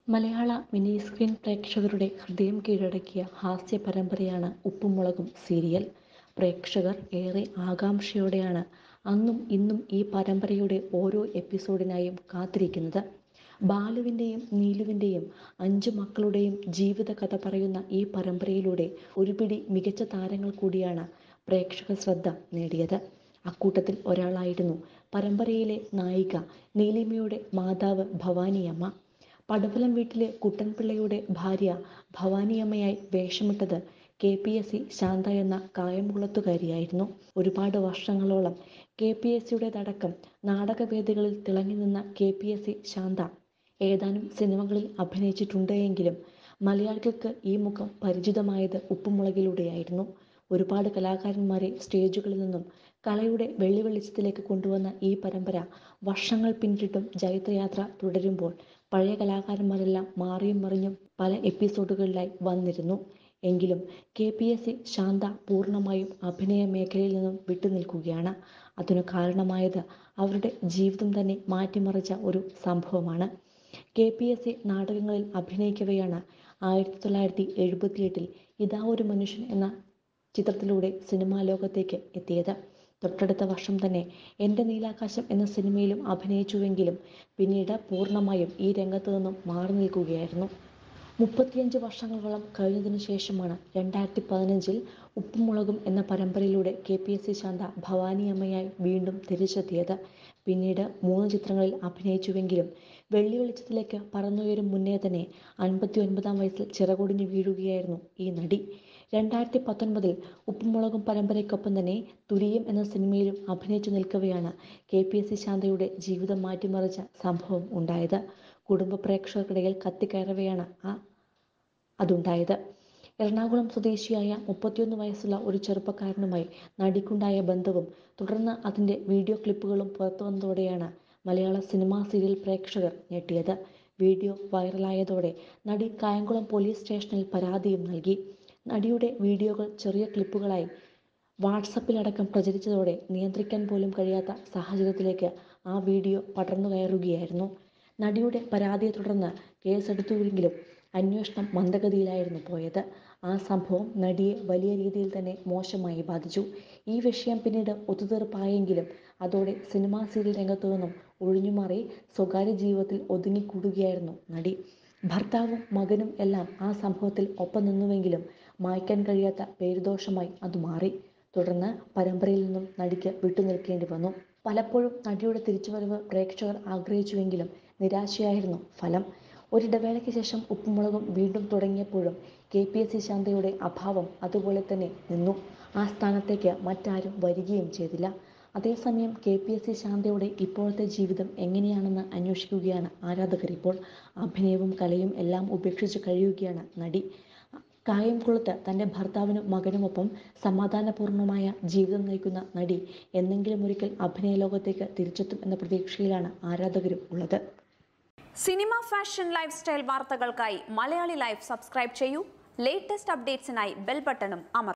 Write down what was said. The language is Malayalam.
മലയാള മിനി സ്ക്രീൻ പ്രേക്ഷകരുടെ ഹൃദയം കീഴടക്കിയ ഹാസ്യ പരമ്പരയാണ് ഉപ്പും മുളകും സീരിയൽ പ്രേക്ഷകർ ഏറെ ആകാംക്ഷയോടെയാണ് അന്നും ഇന്നും ഈ പരമ്പരയുടെ ഓരോ എപ്പിസോഡിനായും കാത്തിരിക്കുന്നത് ബാലുവിൻ്റെയും നീലുവിൻ്റെയും അഞ്ചു മക്കളുടെയും ജീവിത കഥ പറയുന്ന ഈ പരമ്പരയിലൂടെ ഒരു പിടി മികച്ച താരങ്ങൾ കൂടിയാണ് പ്രേക്ഷക ശ്രദ്ധ നേടിയത് അക്കൂട്ടത്തിൽ ഒരാളായിരുന്നു പരമ്പരയിലെ നായിക നീലിമയുടെ മാതാവ് ഭവാനിയമ്മ പടവലം വീട്ടിലെ കുട്ടൻപിള്ളയുടെ ഭാര്യ ഭവാനിയമ്മയായി വേഷമിട്ടത് K P S C Shantha എന്ന കായംകുളത്തുകാരിയായിരുന്നു ഒരുപാട് വർഷങ്ങളോളം കെ പി എസ് സിയുടേതടക്കം നാടകവേദികളിൽ തിളങ്ങി നിന്ന K P S C Shantha ഏതാനും സിനിമകളിൽ അഭിനയിച്ചിട്ടുണ്ട് എങ്കിലും മലയാളികൾക്ക് ഈ മുഖം പരിചിതമായത് ഉപ്പുമുളകിലൂടെയായിരുന്നു ഒരുപാട് കലാകാരന്മാരെ സ്റ്റേജുകളിൽ നിന്നും കലയുടെ വെള്ളി വെളിച്ചത്തിലേക്ക് കൊണ്ടുവന്ന ഈ പരമ്പര വർഷങ്ങൾ പിന്നിട്ടിട്ടും ജൈത്രയാത്ര തുടരുമ്പോൾ പഴയ കലാകാരന്മാരെല്ലാം മാറിയും മറിഞ്ഞും പല എപ്പിസോഡുകളിലായി വന്നിരുന്നു എങ്കിലും K P S C Shantha പൂർണ്ണമായും അഭിനയ മേഖലയിൽ നിന്നും വിട്ടുനിൽക്കുകയാണ് അതിനു കാരണമായത് അവരുടെ ജീവിതം തന്നെ മാറ്റിമറിച്ച ഒരു സംഭവമാണ് കെ പി എസ് സി നാടകങ്ങളിൽ അഭിനയിക്കവെയാണ് ആയിരത്തി തൊള്ളായിരത്തി എഴുപത്തിയെട്ടിൽ ഇതാ ഒരു മനുഷ്യൻ എന്ന ചിത്രത്തിലൂടെ സിനിമാ ലോകത്തേക്ക് എത്തിയത് തൊട്ടടുത്ത വർഷം തന്നെ എൻ്റെ നീലാകാശം എന്ന സിനിമയിലും അഭിനയിച്ചുവെങ്കിലും പിന്നീട് പൂർണ്ണമായും ഈ രംഗത്തു നിന്നും മാറി നിൽക്കുകയായിരുന്നു മുപ്പത്തിയഞ്ച് വർഷങ്ങളോളം കഴിഞ്ഞതിനു ശേഷമാണ് രണ്ടായിരത്തി പതിനഞ്ചിൽ ഉപ്പുമുളകും എന്ന പരമ്പരയിലൂടെ K P S C Shantha ഭവാനിയമ്മയായി വീണ്ടും തിരിച്ചെത്തിയത് പിന്നീട് മൂന്ന് ചിത്രങ്ങളിൽ അഭിനയിച്ചുവെങ്കിലും വെള്ളി വെളിച്ചത്തിലേക്ക് പറന്നുയരും മുന്നേ തന്നെ അൻപത്തി ഒൻപതാം വയസ്സിൽ ചിറകൊടിഞ്ഞു വീഴുകയായിരുന്നു ഈ നടി രണ്ടായിരത്തി പത്തൊൻപതിൽ ഉപ്പുമുളകും പരമ്പരയ്ക്കൊപ്പം തന്നെ തുരിയം എന്ന സിനിമയിലും അഭിനയിച്ചു നിൽക്കവെയാണ് കെ പി എസ് സി ശാന്തയുടെ ജീവിതം മാറ്റിമറിച്ച സംഭവം ഉണ്ടായത് കുടുംബ പ്രേക്ഷകർക്കിടയിൽ കത്തിക്കയറവെയാണ് ആ അതുണ്ടായത് എറണാകുളം സ്വദേശിയായ മുപ്പത്തിയൊന്ന് വയസ്സുള്ള ഒരു ചെറുപ്പക്കാരനുമായി നടിക്കുണ്ടായ ബന്ധവും തുടർന്ന് അതിൻ്റെ വീഡിയോ ക്ലിപ്പുകളും പുറത്തു വന്നതോടെയാണ് മലയാള സിനിമാ സീരിയൽ പ്രേക്ഷകർ ഞെട്ടിയത് വീഡിയോ വൈറലായതോടെ നടി കായംകുളം പോലീസ് സ്റ്റേഷനിൽ പരാതിയും നൽകി നടിയുടെ വീഡിയോകൾ ചെറിയ ക്ലിപ്പുകളായി വാട്സപ്പിലടക്കം പ്രചരിച്ചതോടെ നിയന്ത്രിക്കാൻ പോലും കഴിയാത്ത സാഹചര്യത്തിലേക്ക് ആ വീഡിയോ പടർന്നു കയറുകയായിരുന്നു നടിയുടെ പരാതിയെ തുടർന്ന് കേസെടുത്തുവെങ്കിലും അന്വേഷണം മന്ദഗതിയിലായിരുന്നു പോയത് ആ സംഭവം നടിയെ വലിയ രീതിയിൽ തന്നെ മോശമായി ബാധിച്ചു ഈ വിഷയം പിന്നീട് ഒത്തുതീർപ്പായെങ്കിലും അതോടെ സിനിമാ സീരിയൽ രംഗത്തു നിന്നും ഒഴിഞ്ഞുമാറി സ്വകാര്യ ജീവിതത്തിൽ ഒതുങ്ങിക്കൂടുകയായിരുന്നു നടി ഭർത്താവും മകനും എല്ലാം ആ സംഭവത്തിൽ ഒപ്പം നിന്നുവെങ്കിലും മായ്ക്കാൻ കഴിയാത്ത പേരുദോഷമായി അത് മാറി തുടർന്ന് പരമ്പരയിൽ നിന്നും നടിക്ക് വിട്ടുനിൽക്കേണ്ടി വന്നു പലപ്പോഴും നടിയുടെ തിരിച്ചുവരവ് പ്രേക്ഷകർ ആഗ്രഹിച്ചുവെങ്കിലും നിരാശയായിരുന്നു ഫലം ഒരിടവേളയ്ക്ക് ശേഷം ഉപ്പുമുളകും വീണ്ടും തുടങ്ങിയപ്പോഴും കെ പി എസ് സി ശാന്തയുടെ അഭാവം അതുപോലെ തന്നെ നിന്നു ആ സ്ഥാനത്തേക്ക് മറ്റാരും വരികയും ചെയ്തില്ല അതേസമയം കെ പി എസ് സി ശാന്തയുടെ ഇപ്പോഴത്തെ ജീവിതം എങ്ങനെയാണെന്ന് അന്വേഷിക്കുകയാണ് ആരാധകർ ഇപ്പോൾ അഭിനയവും കലയും എല്ലാം ഉപേക്ഷിച്ച് കഴിയുകയാണ് നടി കായംകുളത്ത് തൻ്റെ ഭർത്താവിനും മകനുമൊപ്പം സമാധാനപൂർണ്ണമായ ജീവിതം നയിക്കുന്ന നടി എന്നെങ്കിലും ഒരിക്കൽ അഭിനയ ലോകത്തേക്ക് തിരിച്ചെത്തും എന്ന പ്രതീക്ഷയിലാണ് ആരാധകരും ഉള്ളത് സിനിമ ഫാഷൻ ലൈഫ് സ്റ്റൈൽ വാർത്തകൾക്കായി മലയാളി ലൈഫ് സബ്സ്ക്രൈബ് ചെയ്യൂ ലേറ്റസ്റ്റ് അപ്ഡേറ്റ്സിനായി ബെൽ ബട്ടണും അമർ